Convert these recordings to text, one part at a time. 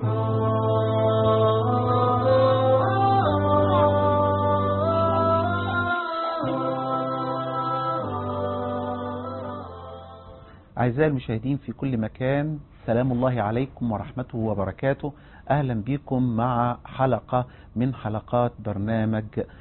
أعزائي المشاهدين في كل مكان سلام الله عليكم ورحمته وبركاته أهلا بكم مع حلقة من حلقات برنامج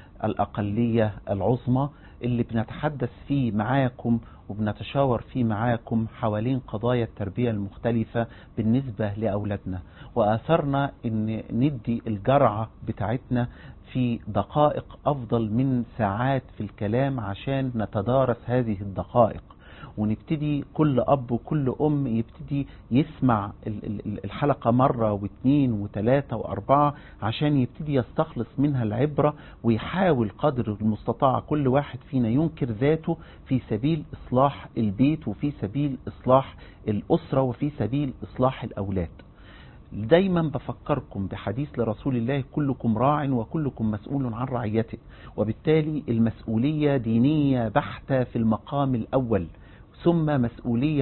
الأقلية العظمى اللي بنتحدث فيه معاكم وبنتشاور فيه معاكم حوالين قضايا التربية المختلفة بالنسبة لأولادنا وآثرنا أن ندي الجرعة بتاعتنا في دقائق أفضل من ساعات في الكلام عشان نتدارس هذه الدقائق ونبتدي كل أب وكل أم يبتدي يسمع الحلقة مرة واثنين وثلاثة وأربعة عشان يبتدي يستخلص منها العبرة ويحاول قدر المستطاع كل واحد فينا ينكر ذاته في سبيل إصلاح البيت وفي سبيل إصلاح الأسرة وفي سبيل إصلاح الأولاد دايما بفكركم بحديث لرسول الله كلكم راع وكلكم مسؤول عن رعيته وبالتالي المسؤولية دينية بحتة في المقام الأول ثم مسؤولية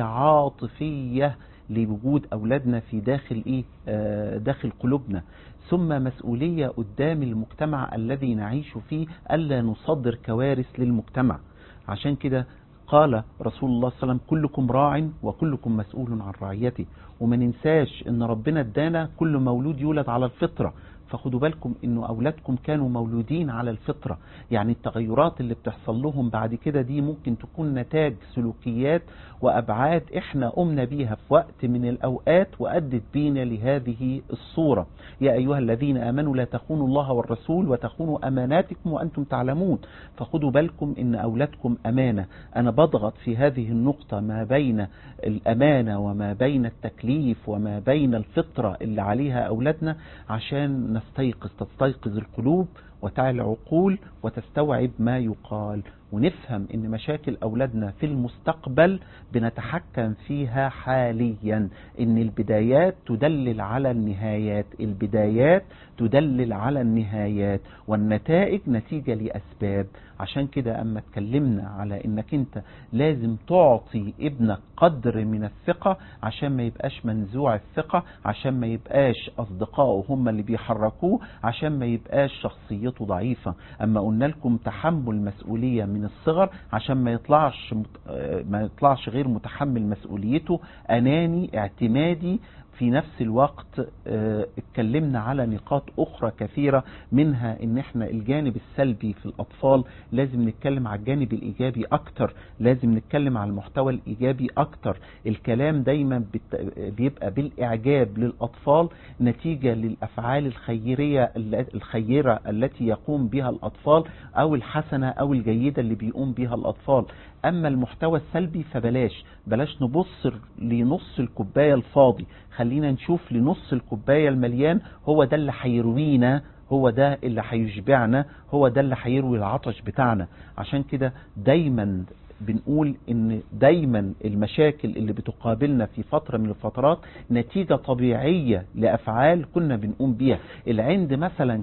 عاطفية لوجود أولادنا في داخل إيه آه داخل قلوبنا ثم مسؤولية قدام المجتمع الذي نعيش فيه ألا نصدر كوارث للمجتمع عشان كده قال رسول الله صلى الله عليه وسلم كلكم راع وكلكم مسؤول عن رعيته وما ننساش ان ربنا ادانا كل مولود يولد على الفطره فخدوا بالكم انه اولادكم كانوا مولودين على الفطرة يعني التغيرات اللي بتحصل لهم بعد كده دي ممكن تكون نتاج سلوكيات وابعاد احنا قمنا بيها في وقت من الاوقات وادت بينا لهذه الصورة يا ايها الذين امنوا لا تخونوا الله والرسول وتخونوا اماناتكم وانتم تعلمون فخدوا بالكم ان اولادكم امانة انا بضغط في هذه النقطة ما بين الامانة وما بين التكليف وما بين الفطرة اللي عليها اولادنا عشان نستيقظ تستيقظ القلوب وتعي العقول وتستوعب ما يقال ونفهم ان مشاكل اولادنا في المستقبل بنتحكم فيها حاليا ان البدايات تدلل على النهايات البدايات تدلل على النهايات والنتائج نتيجة لاسباب عشان كده اما اتكلمنا على انك انت لازم تعطي ابنك قدر من الثقة عشان ما يبقاش منزوع الثقة عشان ما يبقاش اصدقائه هم اللي بيحركوه عشان ما يبقاش شخصيته ضعيفة اما قلنا لكم تحمل مسؤولية من الصغر عشان ما يطلعش ما يطلعش غير متحمل مسؤوليته اناني اعتمادي في نفس الوقت اه اتكلمنا على نقاط اخرى كثيرة منها ان احنا الجانب السلبي في الاطفال لازم نتكلم على الجانب الايجابي اكتر لازم نتكلم على المحتوى الايجابي اكتر الكلام دايما بيبقى بالاعجاب للاطفال نتيجة للافعال الخيرية الخيرة التي يقوم بها الاطفال او الحسنة او الجيدة اللي بيقوم بها الاطفال اما المحتوى السلبي فبلاش بلاش نبص لنص الكوباية الفاضي خلينا نشوف لنص الكوباية المليان هو ده اللي هيروينا هو ده اللي هيشبعنا هو ده اللي هيروي العطش بتاعنا عشان كده دايما بنقول ان دايما المشاكل اللي بتقابلنا في فترة من الفترات نتيجة طبيعية لافعال كنا بنقوم بيها العند مثلا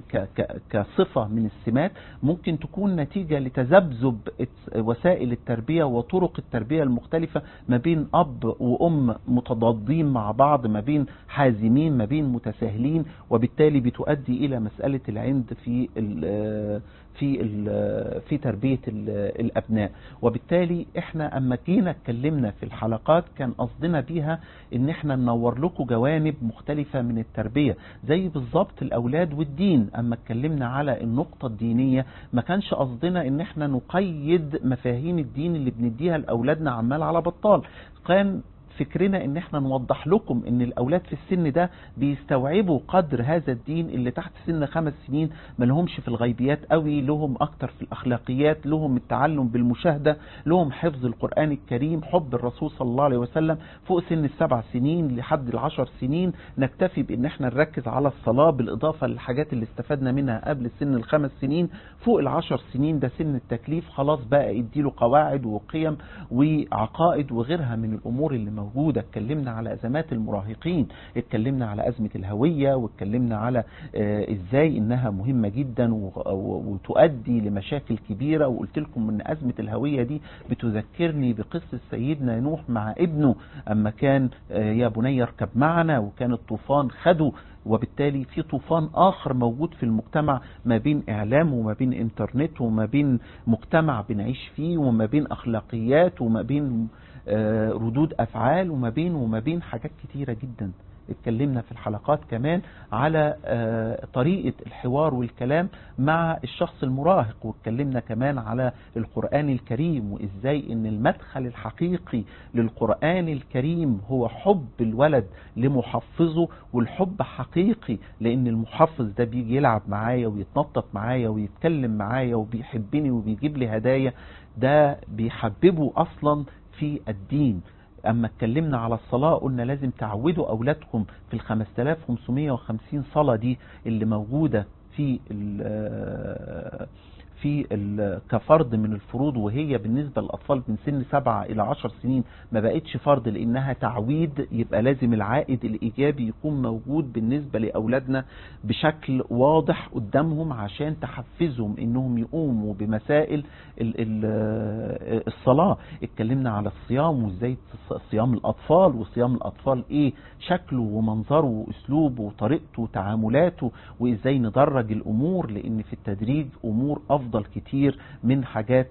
كصفة من السمات ممكن تكون نتيجة لتذبذب وسائل التربية وطرق التربية المختلفة ما بين اب وام متضادين مع بعض ما بين حازمين ما بين متساهلين وبالتالي بتؤدي الى مسألة العند في في في تربية الابناء وبالتالي احنا اما جينا اتكلمنا في الحلقات كان قصدنا بيها ان احنا ننور لكم جوانب مختلفة من التربية زي بالظبط الاولاد والدين اما اتكلمنا على النقطة الدينية ما كانش قصدنا ان احنا نقيد مفاهيم الدين اللي بنديها لاولادنا عمال على بطال كان فكرنا ان احنا نوضح لكم ان الاولاد في السن ده بيستوعبوا قدر هذا الدين اللي تحت سن خمس سنين ما لهمش في الغيبيات قوي لهم اكتر في الاخلاقيات لهم التعلم بالمشاهدة لهم حفظ القرآن الكريم حب الرسول صلى الله عليه وسلم فوق سن السبع سنين لحد العشر سنين نكتفي بان احنا نركز على الصلاة بالاضافة للحاجات اللي استفدنا منها قبل سن الخمس سنين فوق العشر سنين ده سن التكليف خلاص بقى اديله قواعد وقيم وعقائد وغيرها من الامور اللي موجودة اتكلمنا على ازمات المراهقين اتكلمنا على ازمة الهوية واتكلمنا على اه ازاي انها مهمة جدا وتؤدي لمشاكل كبيرة وقلت لكم ان ازمة الهوية دي بتذكرني بقصة سيدنا نوح مع ابنه اما كان اه يا بني اركب معنا وكان الطوفان خدوا وبالتالي في طوفان آخر موجود في المجتمع ما بين إعلام وما بين إنترنت وما بين مجتمع بنعيش فيه وما بين أخلاقيات وما بين ردود أفعال وما بين وما بين حاجات كتيرة جدا اتكلمنا في الحلقات كمان على طريقة الحوار والكلام مع الشخص المراهق واتكلمنا كمان على القرآن الكريم وازاي ان المدخل الحقيقي للقرآن الكريم هو حب الولد لمحفظه والحب حقيقي لان المحفظ ده بيجي يلعب معايا ويتنطط معايا ويتكلم معايا وبيحبني وبيجيب لي هدايا ده بيحببه اصلا في الدين اما اتكلمنا على الصلاة قلنا لازم تعودوا اولادكم في ال 5550 صلاة دي اللي موجودة في في كفرض من الفروض وهي بالنسبة للأطفال من سن 7 إلى 10 سنين ما بقتش فرض لأنها تعويد يبقى لازم العائد الإيجابي يكون موجود بالنسبة لأولادنا بشكل واضح قدامهم عشان تحفزهم إنهم يقوموا بمسائل الصلاة اتكلمنا على الصيام وإزاي صيام الأطفال وصيام الأطفال إيه شكله ومنظره وأسلوبه وطريقته وتعاملاته وإزاي ندرج الأمور لأن في التدريج أمور أفضل افضل كتير من حاجات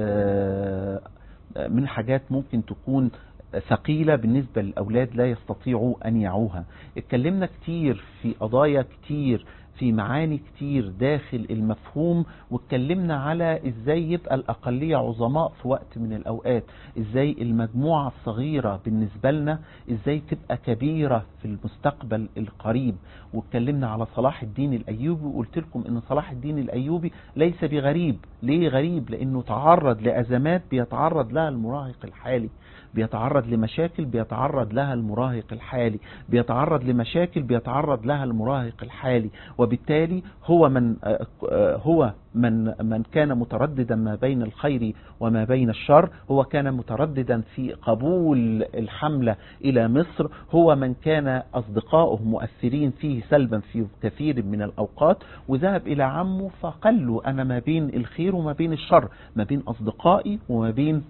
من حاجات ممكن تكون ثقيلة بالنسبة للأولاد لا يستطيعوا أن يعوها اتكلمنا كتير في قضايا كتير في معاني كتير داخل المفهوم واتكلمنا على ازاي يبقى الأقلية عظماء في وقت من الأوقات ازاي المجموعة الصغيرة بالنسبة لنا ازاي تبقى كبيرة في المستقبل القريب واتكلمنا على صلاح الدين الأيوبي وقلت لكم ان صلاح الدين الأيوبي ليس بغريب ليه غريب لأنه تعرض لأزمات بيتعرض لها المراهق الحالي بيتعرض لمشاكل بيتعرض لها المراهق الحالي بيتعرض لمشاكل بيتعرض لها المراهق الحالي وبالتالي هو من هو من من كان مترددا ما بين الخير وما بين الشر هو كان مترددا في قبول الحملة إلى مصر هو من كان أصدقائه مؤثرين فيه سلبا في كثير من الأوقات وذهب إلى عمه فقال له أنا ما بين الخير وما بين الشر ما بين أصدقائي وما بين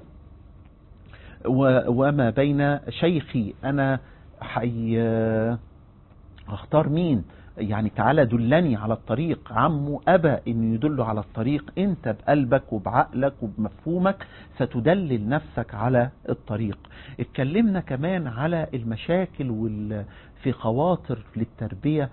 وما بين شيخي أنا حي اختار مين يعني تعالى دلني على الطريق عمه أبى أن يدله على الطريق أنت بقلبك وبعقلك وبمفهومك ستدلل نفسك على الطريق اتكلمنا كمان على المشاكل وال في خواطر للتربية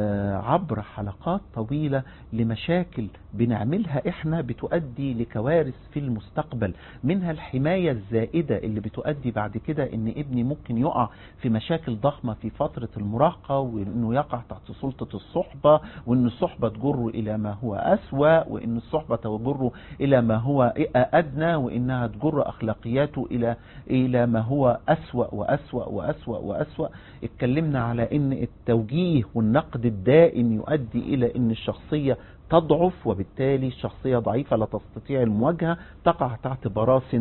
عبر حلقات طويلة لمشاكل بنعملها احنا بتؤدي لكوارث في المستقبل منها الحماية الزائدة اللي بتؤدي بعد كده ان ابني ممكن يقع في مشاكل ضخمة في فترة المراهقة وانه يقع تحت سلطة الصحبة وان الصحبة تجره الى ما هو اسوأ وان الصحبة تجره الى ما هو ادنى وانها تجر اخلاقياته الى الى ما هو اسوأ واسوأ واسوأ واسوأ اتكلمنا على ان التوجيه والنقد الدائم يؤدي الى ان الشخصية تضعف وبالتالي الشخصية ضعيفة لا تستطيع المواجهة تقع تحت براسن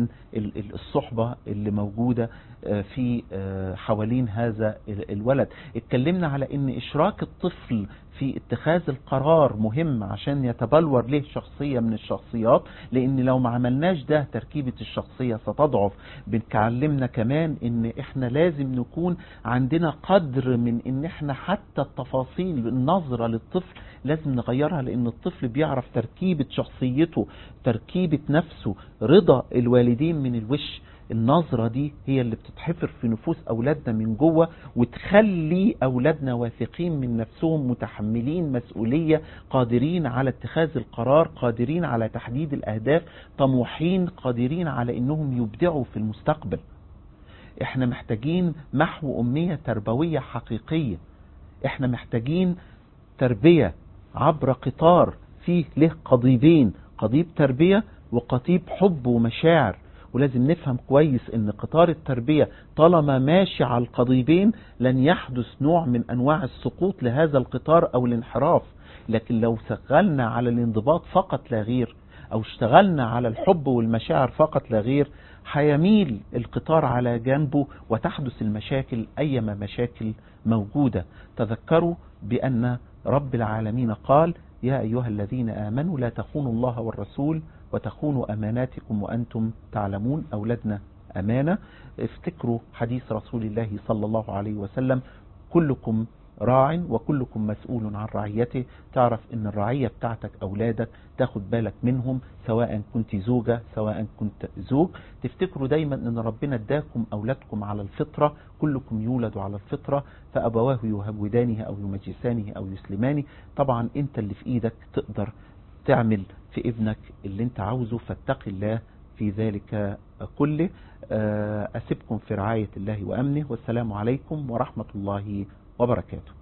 الصحبة اللي موجودة في حوالين هذا الولد اتكلمنا على ان اشراك الطفل في اتخاذ القرار مهم عشان يتبلور له شخصية من الشخصيات لان لو ما عملناش ده تركيبة الشخصية ستضعف بنكلمنا كمان ان احنا لازم نكون عندنا قدر من ان احنا حتى التفاصيل النظرة للطفل لازم نغيرها لان الطفل بيعرف تركيبة شخصيته تركيبة نفسه رضا الوالدين من الوش النظرة دي هي اللي بتتحفر في نفوس أولادنا من جوه وتخلي أولادنا واثقين من نفسهم متحملين مسؤولية قادرين على اتخاذ القرار قادرين على تحديد الأهداف طموحين قادرين على أنهم يبدعوا في المستقبل احنا محتاجين محو أمية تربوية حقيقية احنا محتاجين تربية عبر قطار فيه له قضيبين قضيب تربية وقضيب حب ومشاعر ولازم نفهم كويس ان قطار التربية طالما ماشي على القضيبين لن يحدث نوع من انواع السقوط لهذا القطار او الانحراف لكن لو شغلنا على الانضباط فقط لا غير او اشتغلنا على الحب والمشاعر فقط لا غير هيميل القطار على جنبه وتحدث المشاكل ايما مشاكل موجودة تذكروا بان رب العالمين قال يا ايها الذين امنوا لا تخونوا الله والرسول وتخونوا أماناتكم وأنتم تعلمون أولادنا أمانة افتكروا حديث رسول الله صلى الله عليه وسلم كلكم راع وكلكم مسؤول عن رعيته تعرف ان الرعية بتاعتك اولادك تاخد بالك منهم سواء كنت زوجة سواء كنت زوج تفتكروا دايما ان ربنا اداكم اولادكم على الفطرة كلكم يولد على الفطرة فابواه يهودانه او يمجسانه او يسلمانه طبعا انت اللي في ايدك تقدر تعمل في ابنك اللي انت عاوزه فاتق الله في ذلك كله أسيبكم في رعاية الله وأمنه والسلام عليكم ورحمة الله وبركاته